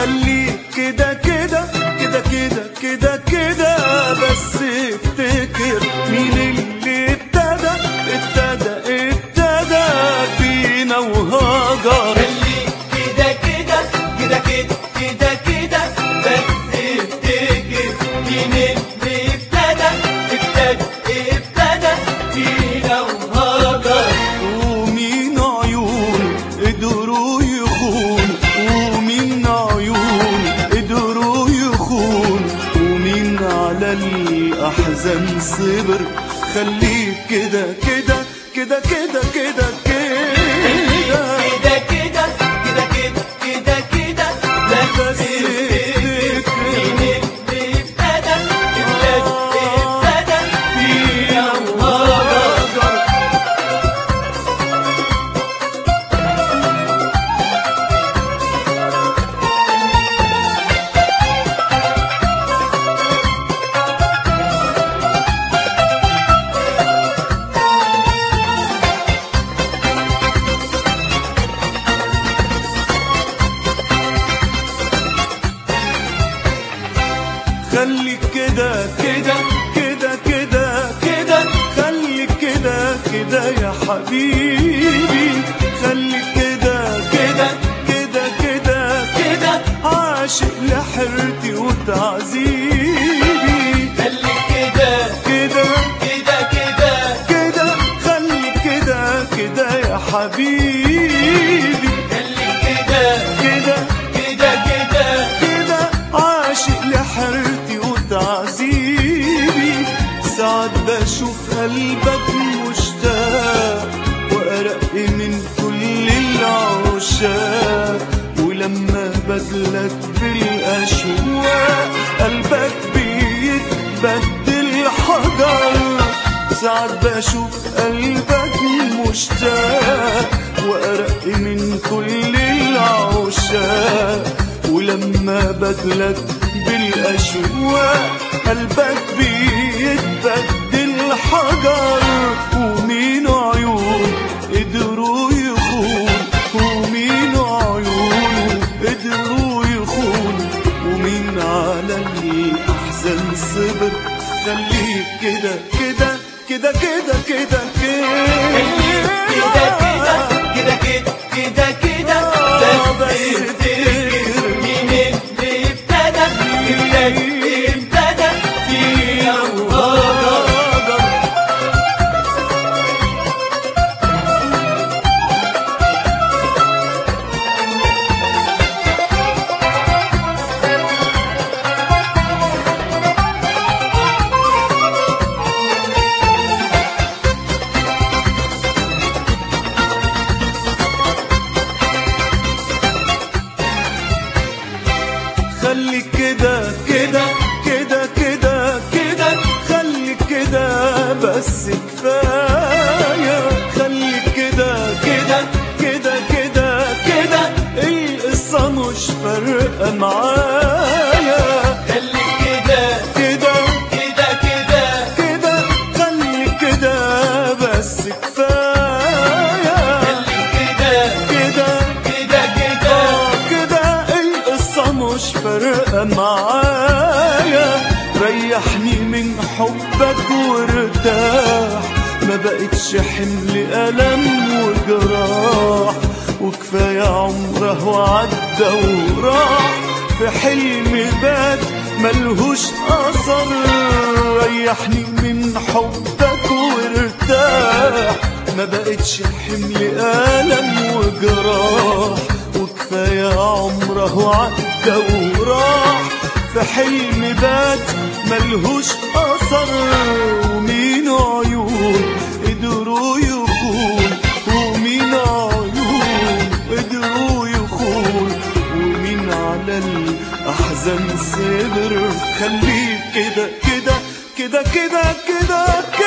خليك كده كده كده كده كده كده بس افتكر مين اللي ابتدى ابتدى ابتدى فينا وهجر خليك كده كده كده كده كده كده بس افتكر مين اللي ابتدى ابتدى ابتدى فينا وهجر ومين عيون قدروا يخون ومين عيون قدروا يخون ومين على الأحزان صبر خليك كده كده كده كده كده كده كده كده كده كده كده كده بس بس افتكر مين افتكر اللي ابتدى ابتدى ابتدى فينا وهجر خليك كده كده كده كده كده خليك كده كده يا حبيبي خليك كده كده كده كده كده عاشق لحرتي وتعذيبي خليك كده كده كده كده كده خليك كده كده يا حبيبي خليك كده كده كده كده كده عاشق لحرتي وتعذيبي ساعات بشوف قلبك مشتاق وأرق من كل العشاق ولما بدلك بالأشواق قلبك بيتبدل حجر ساعات بشوف قلبك مشتاق وأرق من كل العشاق ولما بدلك بالأشواق قلبك بيتبدل حجر ومين عيون قدروا يخون ومين عيون قدروا يخون ومين على الأحزان صبر خليك كده كده كده كده كده كده كده كده كده كده كده بس افتكر مين اللي ابتدى ابتدى ابتدى فينا وهجر خليك كده كده كده كده كده خليك كده بس كفاية خليك كده كده كده كده كده القصة مش فارقة معايا خليك كده كده كده كده كده خليك كده بس كفاية خليك كده كده كده كده كده القصة مش فارقة معايا ريحني من حبك وارتاح ما بقتش حمل ألم وجراح وكفاية عمره وعدى وراح في حلم بات ملهوش أثر ريحني من حبك وارتاح ما بقتش حمل ألم وجراح وكفاية عمره عدى وراح في حلم بات ملهوش أثر ومين عيون قدروا يخون ومين عيون قدروا يخون ومين على الأحزان صبر خليك كده كده كده كده كده كده